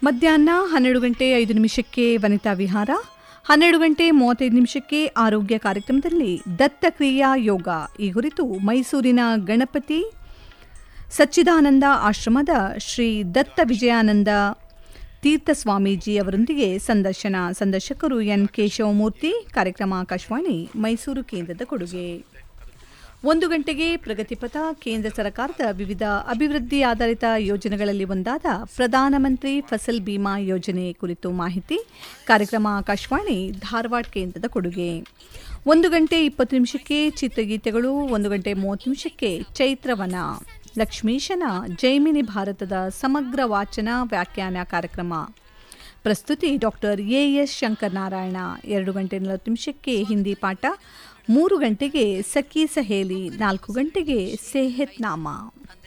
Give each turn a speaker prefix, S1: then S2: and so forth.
S1: ಮಧ್ಯಾಹ್ನ ಹನ್ನೆರಡು ಗಂಟೆ ಐದು ನಿಮಿಷಕ್ಕೆ ವನಿತಾ ವಿಹಾರ ಹನ್ನೆರಡು ಗಂಟೆ ಮೂವತ್ತೈದು ನಿಮಿಷಕ್ಕೆ ಆರೋಗ್ಯ ಕಾರ್ಯಕ್ರಮದಲ್ಲಿ ದತ್ತಕ್ರಿಯಾ ಯೋಗ ಈ ಕುರಿತು ಮೈಸೂರಿನ ಗಣಪತಿ ಸಚ್ಚಿದಾನಂದ ಆಶ್ರಮದ ಶ್ರೀ ದತ್ತ ವಿಜಯಾನಂದ ತೀರ್ಥ ಸ್ವಾಮೀಜಿ ಅವರೊಂದಿಗೆ ಸಂದರ್ಶನ ಸಂದರ್ಶಕರು ಎನ್ ಕೇಶವಮೂರ್ತಿ ಕಾರ್ಯಕ್ರಮ ಆಕಾಶವಾಣಿ ಮೈಸೂರು ಕೇಂದ್ರದ ಕೊಡುಗೆ ಒಂದು ಗಂಟೆಗೆ ಪ್ರಗತಿಪಥ ಕೇಂದ್ರ ಸರ್ಕಾರದ ವಿವಿಧ ಅಭಿವೃದ್ಧಿ ಆಧಾರಿತ ಯೋಜನೆಗಳಲ್ಲಿ ಒಂದಾದ ಪ್ರಧಾನಮಂತ್ರಿ ಫಸಲ್ ಬಿಮಾ ಯೋಜನೆ ಕುರಿತು ಮಾಹಿತಿ ಕಾರ್ಯಕ್ರಮ ಆಕಾಶವಾಣಿ ಧಾರವಾಡ ಕೇಂದ್ರದ ಕೊಡುಗೆ ಒಂದು ಗಂಟೆ ಇಪ್ಪತ್ತು ನಿಮಿಷಕ್ಕೆ ಚಿತ್ರಗೀತೆಗಳು ಒಂದು ಗಂಟೆ ಮೂವತ್ತು ನಿಮಿಷಕ್ಕೆ ಚೈತ್ರವನ ಲಕ್ಷ್ಮೀಶನ ಜೈಮಿನಿ ಭಾರತದ ಸಮಗ್ರ ವಾಚನ ವ್ಯಾಖ್ಯಾನ ಕಾರ್ಯಕ್ರಮ ಪ್ರಸ್ತುತಿ ಡಾಕ್ಟರ್ ಎ ಎಸ್ ಶಂಕರನಾರಾಯಣ ಎರಡು ಗಂಟೆ ನಲವತ್ತು ನಿಮಿಷಕ್ಕೆ ಹಿಂದಿ ಪಾಠ ಮೂರು ಗಂಟೆಗೆ ಸಖಿ ಸಹೇಲಿ ನಾಲ್ಕು ಗಂಟೆಗೆ ಸೇಹತ್ ನಾಮ